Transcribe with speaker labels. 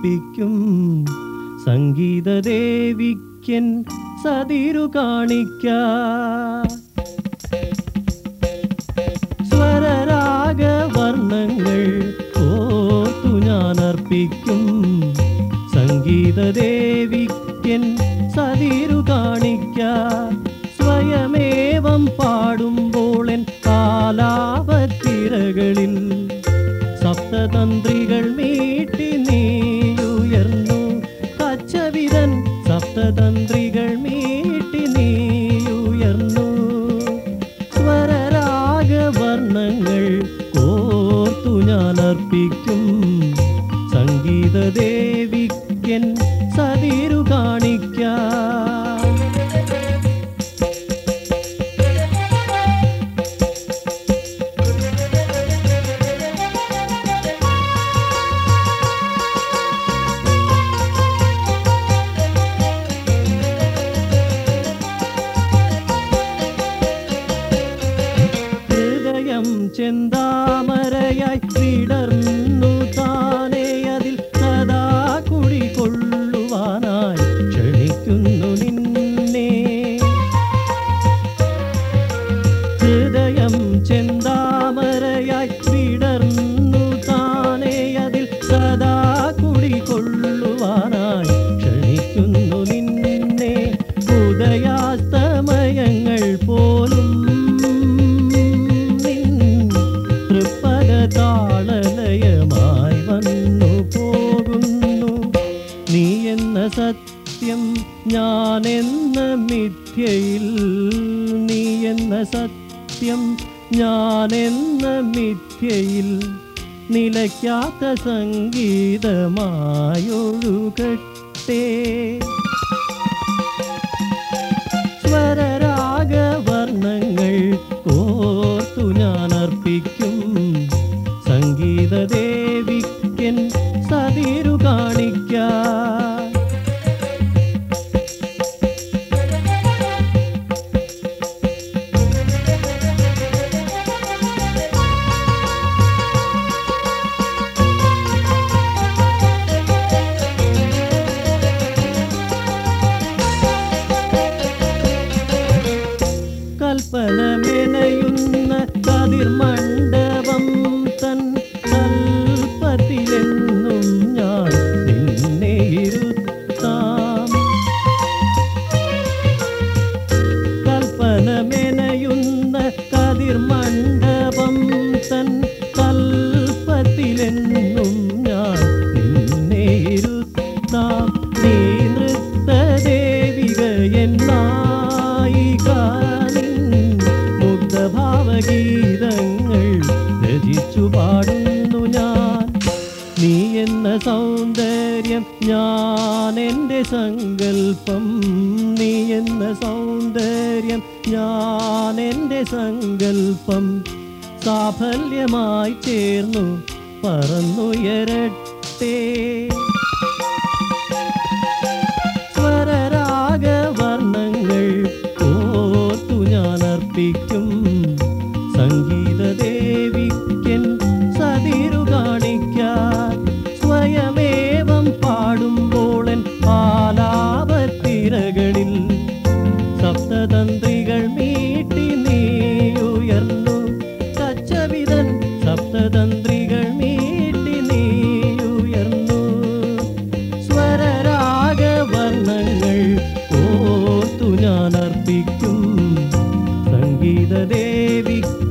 Speaker 1: ഞാനർപ്പിക്കും സംഗീതദേവിക്കൻ സതിരു കാണിക്ക സ്വരരാഗവർണ്ണങ്ങൾ ഓർത്തു ഞാനർപ്പിക്കും സംഗീതദേവിക്കൻ സതിരു കാണിക്ക സ്വയമേവം പാടുമ്പോളൻ ആലാപത്തിരകളിൽ സപ്തതന്ത്രികൾ മീട്ടി നീയുയർന്നു കച്ചവിതൻ സപ്തതന്ത്രികൾ മീട്ടി നീയുയർന്നു സ്വരരാഗവർണ്ണങ്ങൾ കോർത്തു ഞാൻ അർപ്പിക്കും സംഗീതദേവിക്കൻ സതിരു കാണിക്കാം ഹൃദയം ചെന്താമരയായി വിടർന്നു താനേ അതിൽ സദാ കുടികൊള്ളുവാനായി ക്ഷണിക്കുന്നു നിന്നെ ഹൃദയം ചെന്താമരയായി വിടർന്നു താനേ അതിൽ സദാ കുടികൊള്ളുവാനായി ക്ഷണിക്കുന്നു നിന്നെ ഉദയാസ്തമയങ്ങൾ പോലും നിൻ തൃപ്പദ താളലയമായി വന്നു പോകുന്നു നീ എന്ന സത്യം ഞാൻ എന്ന മിഥ്യയിൽ നീ എന്ന സത്യം ഞാൻ എന്ന മിഥ്യയിൽ നിലയ്ക്കാത്ത സംഗീതമായൊഴുകട്ടെ സ്വരരാഗവർണ്ണങ്ങൾ കോർത്തു ഞാൻ അർപ്പിക്കും സംഗീതദേവിക്കൻ സതിരു കാണിക്കാം കൽപ്പനമെനയുന്ന കതിർമണ്ഡപം തൻ കൽപ്പത്തിലെന്നും ഞാൻ നിന്നെ ഇരുത്താം കൽപ്പനമെനയുന്ന കതിർമണ്ഡപം തൻ കൽപ്പത്തിലെന്നും ഞാൻ നിന്നെ ഇരുത്താം നീ നൃത്തദേവിക എന്നായിക മുഗ്ധഭാവഗീതങ്ങൾ രചിച്ചു പാടുന്നു ഞാൻ നീ എന്ന സൗന്ദര്യം ഞാൻ എൻ്റെ സങ്കല്പം നീ എന്ന സൗന്ദര്യം ഞാൻ എൻ്റെ സങ്കല്പം സാഫല്യമായി ചേർന്നു പറന്നുയരട്ടെ സ്വരരാഗവർണ്ണങ്ങൾ ഓർത്തു ഞാൻ അർപ്പിക്കും സംഗീതദേവിക്കൻ സതിരു കാണിക്കാൻ സ്വയമേവം പാടുമ്പോളൻ ആലാപത്തിരകളിൽ സപ്തതന്ത്രികൾ മീട്ടി നീയുയർന്നു കച്ചവിതൻ സപ്തതന്ത്രികൾ മീട്ടി നീയുയർന്നു സ്വരരാഗവർണ്ണങ്ങൾ ഓർത്തു ഞാൻ അർപ്പിക്കും സംഗീതദേവിക്ക്